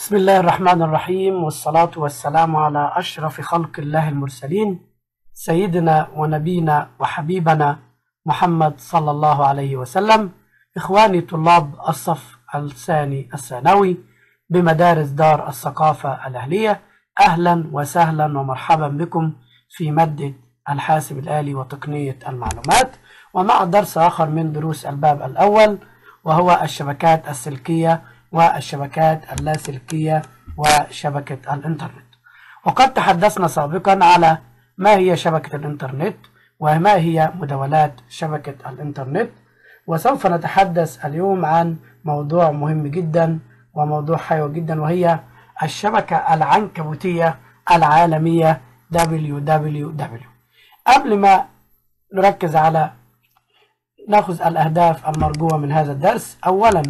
بسم الله الرحمن الرحيم والصلاة والسلام على أشرف خلق الله المرسلين سيدنا ونبينا وحبيبنا محمد صلى الله عليه وسلم إخواني طلاب الصف الثاني الثانوي بمدارس دار الثقافة الأهلية أهلا وسهلا ومرحبا بكم في مادة الحاسب الآلي وتقنية المعلومات ومع درس آخر من دروس الباب الأول وهو الشبكات السلكية والشبكات اللاسلكية وشبكة الإنترنت وقد تحدثنا سابقا على ما هي شبكة الإنترنت وما هي مداولات شبكة الإنترنت وسوف نتحدث اليوم عن موضوع مهم جدا وموضوع حيوي جدا وهي الشبكة العنكبوتية العالمية www قبل ما نركز على ناخذ الأهداف المرجوة من هذا الدرس أولا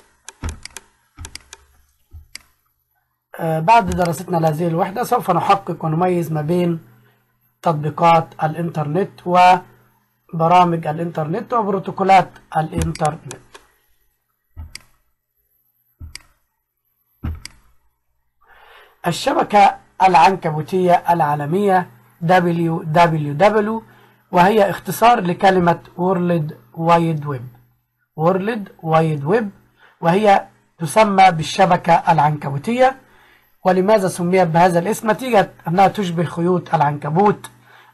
بعد دراستنا لهذه الوحدة سوف نحقق ونميز ما بين تطبيقات الإنترنت وبرامج الإنترنت وبروتوكولات الإنترنت الشبكة العنكبوتية العالمية www وهي اختصار لكلمة World Wide Web World Wide Web وهي تسمى بالشبكة العنكبوتية ولماذا سميت بهذا الاسم نتيجة أنها تشبه خيوط العنكبوت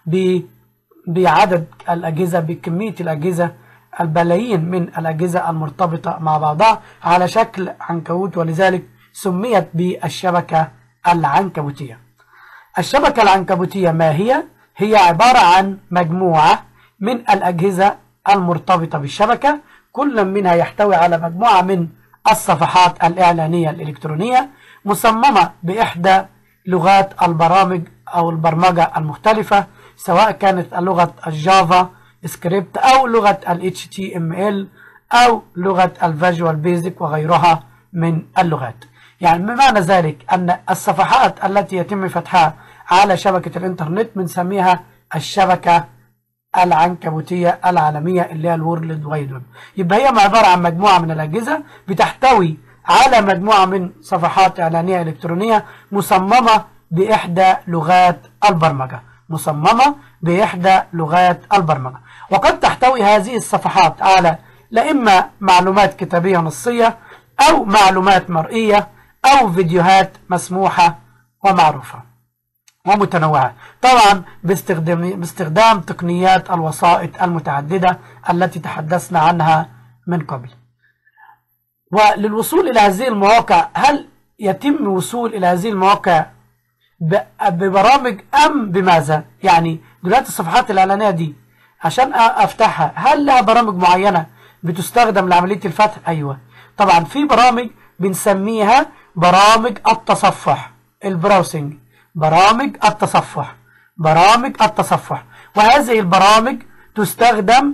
بعدد الأجهزة بكمية الأجهزة البلايين من الأجهزة المرتبطة مع بعضها على شكل عنكبوت ولذلك سميت بالشبكة العنكبوتية الشبكة العنكبوتية ما هي؟ هي عبارة عن مجموعة من الأجهزة المرتبطة بالشبكة كل منها يحتوي على مجموعة من الصفحات الإعلانية الإلكترونية مصممة بإحدى لغات البرامج أو البرمجة المختلفة سواء كانت لغة الجافا سكريبت أو لغة ال HTML أو لغة الفيجوال بيزك وغيرها من اللغات يعني بمعنى ذلك أن الصفحات التي يتم فتحها على شبكة الإنترنت بنسميها الشبكة العنكبوتية العالمية اللي هي الورلد وايد ويب يبقى هي عبارة عن مجموعة من الأجهزة بتحتوي على مجموعة من صفحات إعلانية إلكترونية مصممة بإحدى لغات البرمجة مصممة بإحدى لغات البرمجة وقد تحتوي هذه الصفحات على لا إما معلومات كتابية نصية أو معلومات مرئية أو فيديوهات مسموحة ومعروفة ومتنوعة طبعا باستخدام, باستخدام تقنيات الوسائط المتعددة التي تحدثنا عنها من قبل وللوصول إلى هذه المواقع هل يتم وصول إلى هذه المواقع ببرامج أم بماذا يعني دلوقتي الصفحات الإعلانية دي عشان أفتحها هل لها برامج معينة بتستخدم لعملية الفتح أيوة طبعا في برامج بنسميها برامج التصفح البراوسنج برامج التصفح برامج التصفح وهذه البرامج تستخدم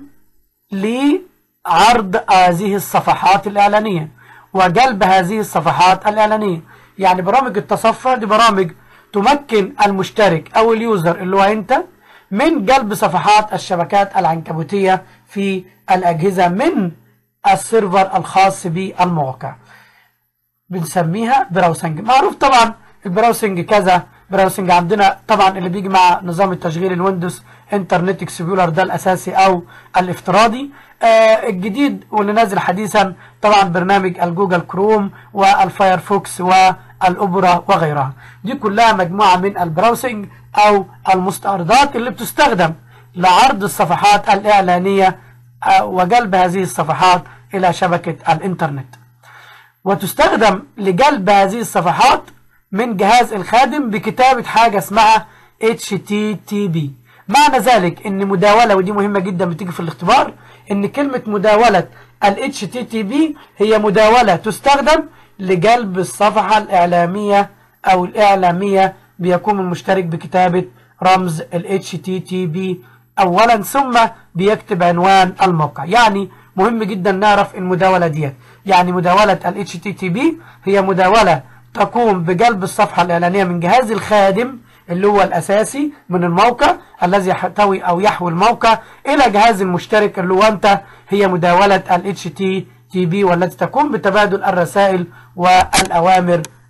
لعرض هذه الصفحات الإعلانية وجلب هذه الصفحات الإعلانية يعني برامج التصفح دي برامج تمكن المشترك أو اليوزر اللي هو أنت من جلب صفحات الشبكات العنكبوتية في الأجهزة من السيرفر الخاص بالمواقع بنسميها براوسنج معروف طبعا البراوسنج كذا براوسنج عندنا طبعا اللي بيجي مع نظام التشغيل الويندوز انترنت اكسبلورر ده الاساسي او الافتراضي آه الجديد واللي نازل حديثا طبعا برنامج الجوجل كروم والفايرفوكس والاوبرا وغيرها دي كلها مجموعة من البراوسنج او المستعرضات اللي بتستخدم لعرض الصفحات الاعلانية آه وجلب هذه الصفحات الى شبكة الانترنت وتستخدم لجلب هذه الصفحات من جهاز الخادم بكتابة حاجة اسمها HTTP معنى ذلك ان مداولة ودي مهمة جدا بتيجي في الاختبار ان كلمة مداولة ال HTTP هي مداولة تستخدم لجلب الصفحة الإعلامية أو الإعلامية بيقوم المشترك بكتابة رمز ال HTTP أولا ثم بيكتب عنوان الموقع يعني مهم جدا نعرف المداولة ديت يعني مداولة ال HTTP هي مداولة تقوم بجلب الصفحة الإعلانية من جهاز الخادم اللي هو الأساسي من الموقع الذي يحتوي أو يحوي الموقع إلى جهاز المشترك اللي هو أنت هي مداولة ال HTTP والتي تقوم بتبادل الرسائل والأوامر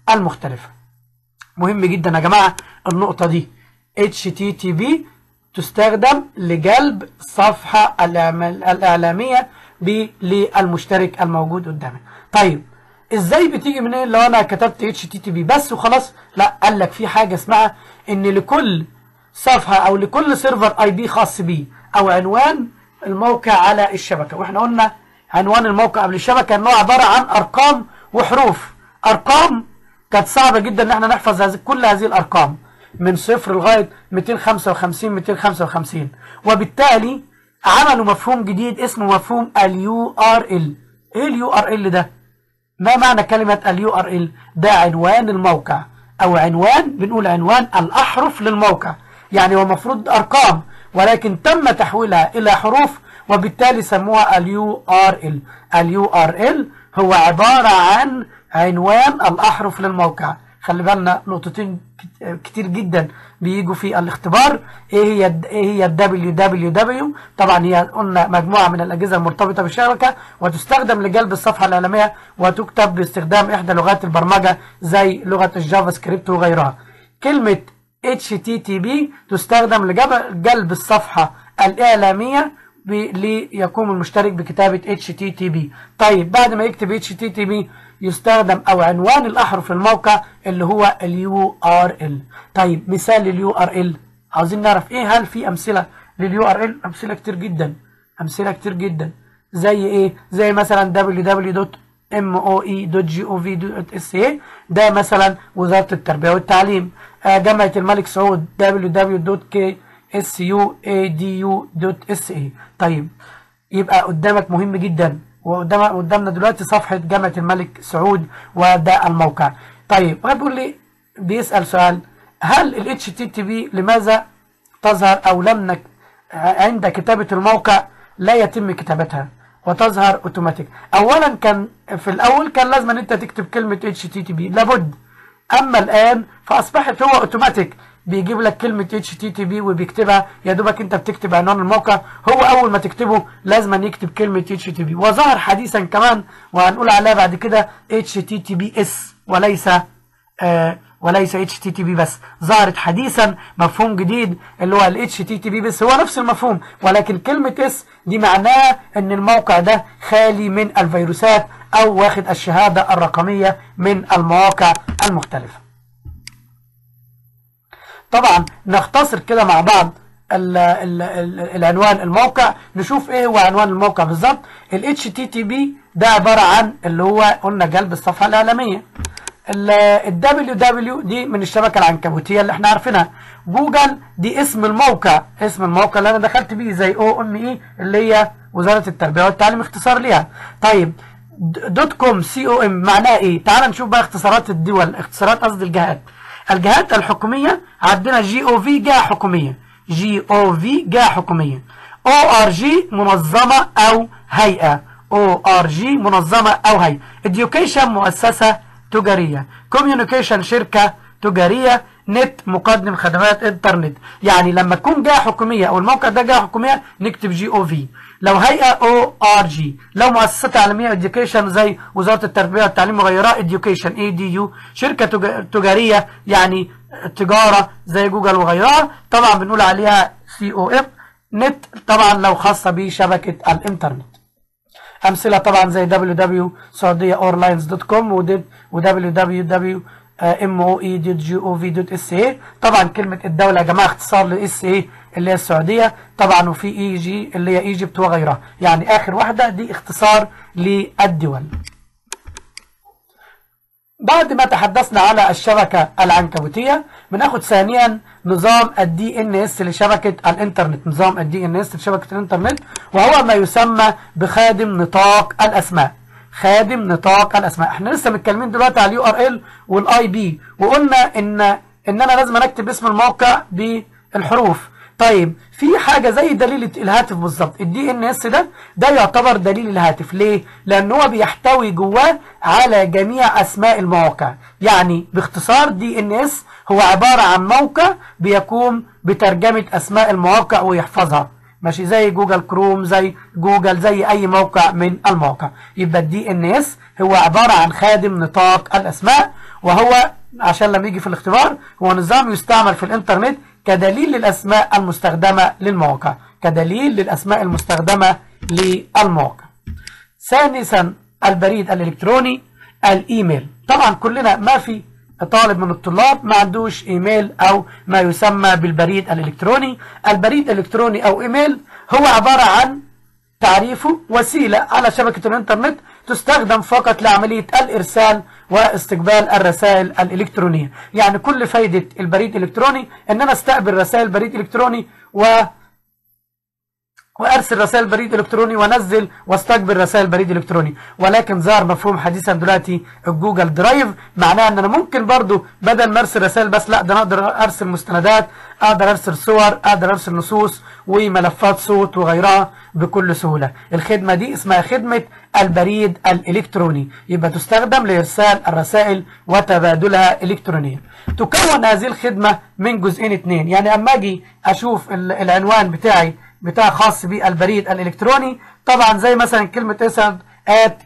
المختلفة مهم جدا يا جماعة النقطة دي HTTP تستخدم لجلب الصفحة الإعلامية للمشترك الموجود قدامك طيب ازاي بتيجي منين لو انا كتبت HTTP بس وخلاص لا قال لك في حاجة اسمها ان لكل صفحة او لكل سيرفر اي بي خاص بيه او عنوان الموقع على الشبكة واحنا قلنا عنوان الموقع قبل الشبكة انه عبارة عن ارقام وحروف ارقام كانت صعبة جدا ان احنا نحفظ هذه كل هذه الارقام من صفر لغاية 255 255 وبالتالي عملوا مفهوم جديد اسمه مفهوم اليو ار ال ايه اليو ار ال ده ما معنى كلمة اليو ار ال ده عنوان الموقع او عنوان بنقول عنوان الاحرف للموقع يعني هو المفروض ارقام ولكن تم تحويلها الى حروف وبالتالي سموها اليو ار ال اليو ار ال هو عبارة عن عنوان الأحرف للموقع خلي بالنا نقطتين كتير جدا بيجوا في الاختبار ايه هي ايه هي الدبليو دبليو دبليو طبعا هي قلنا مجموعه من الاجهزه المرتبطه بالشبكه وتستخدم لجلب الصفحه الاعلاميه وتكتب باستخدام احدى لغات البرمجه زي لغه الجافا سكريبت وغيرها كلمه HTTP تستخدم لجلب الصفحه الاعلاميه ليقوم المشترك بكتابه HTTP طيب بعد ما يكتب HTTP يستخدم او عنوان الاحرف الموقع اللي هو اليو ار ال طيب مثال لليو ار ال عاوزين نعرف ايه هل في امثله لليو ار ال امثله كتير جدا امثله كتير جدا زي ايه زي مثلا www.moe.gov.sa ده مثلا وزاره التربيه والتعليم آه جامعه الملك سعود www.ksuadu.sa طيب يبقى قدامك مهم جدا وقدام قدامنا دلوقتي صفحة جامعة الملك سعود وده الموقع طيب بيقول لي بيسأل سؤال هل ال HTTP لماذا تظهر أو لم نك عند كتابة الموقع لا يتم كتابتها وتظهر اوتوماتيك اولا كان في الاول كان لازم ان انت تكتب كلمة HTTP لابد اما الان فاصبحت هو اوتوماتيك بيجيب لك كلمة HTTP وبيكتبها يا دوبك انت بتكتب عنوان الموقع هو اول ما تكتبه لازم أن يكتب كلمة HTTP وظهر حديثا كمان وهنقول عليها بعد كده HTTPS وليس آه وليس HTTP بس ظهرت حديثا مفهوم جديد اللي هو ال HTTP بس هو نفس المفهوم ولكن كلمة S دي معناها ان الموقع ده خالي من الفيروسات او واخد الشهادة الرقمية من المواقع المختلفة طبعا نختصر كده مع بعض ال ال ال العنوان الموقع نشوف ايه هو عنوان الموقع بالظبط ال HTTP ده عبارة عن اللي هو قلنا جلب الصفحة الإعلامية ال www دي من الشبكة العنكبوتية اللي احنا عارفينها جوجل دي اسم الموقع اسم الموقع اللي انا دخلت بيه زي او ام اي اللي هي وزارة التربية والتعليم اختصار ليها طيب دوت كوم سي او ام معناها ايه تعال نشوف بقى اختصارات الدول اختصارات قصدي الجهات الجهات الحكومية عندنا جي او في جهة حكومية جي او في جهة حكومية او ار جي منظمة او هيئة او ار جي منظمة او هيئة education مؤسسة تجارية communication شركة تجارية نت مقدم خدمات انترنت يعني لما تكون جهة حكومية او الموقع ده جهة حكومية نكتب جي او في لو هيئة او ار جي لو مؤسسة تعليمية education زي وزارة التربية والتعليم وغيرها education اي دي يو شركة تجارية يعني تجارة زي جوجل وغيرها طبعا بنقول عليها سي او اف نت طبعا لو خاصة بشبكة الانترنت امثله طبعا زي www.saudiaorlines.com و www.moe.gov.sa طبعا كلمه الدوله يا جماعه اختصار لاس اي اللي هي السعوديه طبعا وفي اي جي اللي هي ايجيبت وغيرها يعني اخر واحده دي اختصار للدول بعد ما تحدثنا على الشبكة العنكبوتية بناخد ثانيا نظام الدي ان اس لشبكة الانترنت نظام الدي ان اس لشبكة الانترنت وهو ما يسمى بخادم نطاق الاسماء خادم نطاق الاسماء احنا لسه متكلمين دلوقتي على اليو ار ال والاي بي وقلنا ان ان انا لازم اكتب اسم الموقع بالحروف طيب في حاجة زي دليل الهاتف بالظبط الدي ان اس ده ده يعتبر دليل الهاتف ليه لان هو بيحتوي جواه على جميع اسماء المواقع يعني باختصار دي ان اس هو عبارة عن موقع بيقوم بترجمة اسماء المواقع ويحفظها ماشي زي جوجل كروم زي جوجل زي اي موقع من المواقع يبقى الدي ان اس هو عبارة عن خادم نطاق الاسماء وهو عشان لما يجي في الاختبار هو نظام يستعمل في الانترنت كدليل للأسماء المستخدمة للمواقع كدليل للأسماء المستخدمة للمواقع ثالثا البريد الإلكتروني الإيميل طبعا كلنا ما في طالب من الطلاب ما عندوش إيميل أو ما يسمى بالبريد الإلكتروني البريد الإلكتروني أو إيميل هو عبارة عن تعريفه وسيلة على شبكة الإنترنت تستخدم فقط لعملية الإرسال واستقبال الرسائل الإلكترونية يعني كل فايدة البريد الإلكتروني أن أنا استقبل رسائل بريد إلكتروني و وارسل رسائل بريد الكتروني وانزل واستقبل رسائل بريد الكتروني ولكن ظهر مفهوم حديثا دلوقتي الجوجل درايف معناه ان انا ممكن برضو بدل ما ارسل رسائل بس لا ده انا اقدر ارسل مستندات اقدر ارسل صور اقدر ارسل نصوص وملفات صوت وغيرها بكل سهوله الخدمه دي اسمها خدمه البريد الالكتروني يبقى تستخدم لارسال الرسائل وتبادلها الكترونيا تكون هذه الخدمه من جزئين اثنين يعني اما اجي اشوف العنوان بتاعي بتاع خاص بالبريد الالكتروني طبعا زي مثلا كلمه اسد at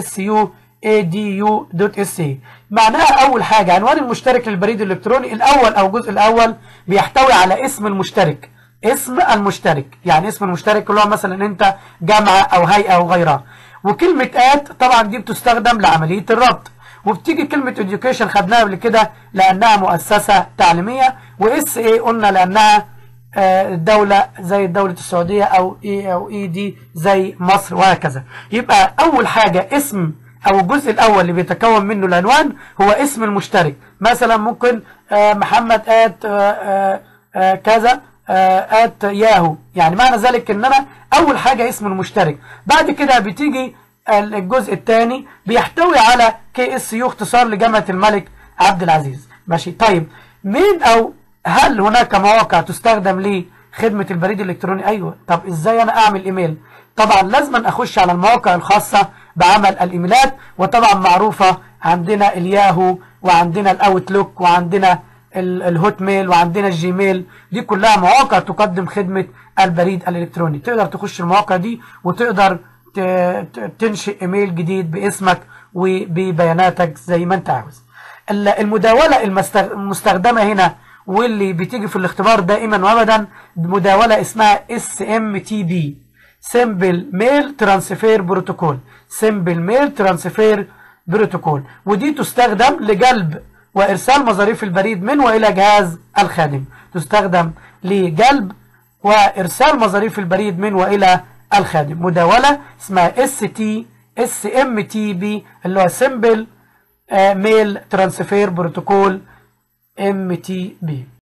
ksu.adu.sa معناها اول حاجه عنوان المشترك للبريد الالكتروني الاول او الجزء الاول بيحتوي على اسم المشترك اسم المشترك يعني اسم المشترك اللي هو مثلا انت جامعه او هيئه او غيرها وكلمه at طبعا دي بتستخدم لعمليه الربط وبتيجي كلمة education خدناها قبل كده لأنها مؤسسة تعليمية واس اي قلنا لأنها دولة زي دولة السعودية أو إي أو إي دي زي مصر وهكذا يبقى أول حاجة اسم أو الجزء الأول اللي بيتكون منه العنوان هو اسم المشترك مثلا ممكن محمد آت كذا آت ياهو يعني معنى ذلك إن أنا أول حاجة اسم المشترك بعد كده بتيجي الجزء الثاني بيحتوي على كي اس يو اختصار لجامعة الملك عبد العزيز ماشي طيب مين أو هل هناك مواقع تستخدم لخدمة البريد الإلكتروني أيوة طب إزاي أنا أعمل إيميل طبعا لازم أخش على المواقع الخاصة بعمل الإيميلات وطبعا معروفة عندنا الياهو وعندنا الأوتلوك وعندنا الهوت ميل وعندنا الجيميل دي كلها مواقع تقدم خدمة البريد الإلكتروني تقدر تخش المواقع دي وتقدر تنشئ إيميل جديد باسمك وببياناتك زي ما أنت عاوز المداولة المستخدمة هنا واللي بتيجي في الاختبار دائما وابدا مداوله اسمها اس ام تي بي سمبل ميل ترانسفير بروتوكول سمبل ميل ترانسفير بروتوكول ودي تستخدم لجلب وارسال مظاريف البريد من والى جهاز الخادم تستخدم لجلب وارسال مظاريف البريد من والى الخادم مداوله اسمها اس تي اس ام تي بي اللي هو سمبل ميل ترانسفير بروتوكول MTB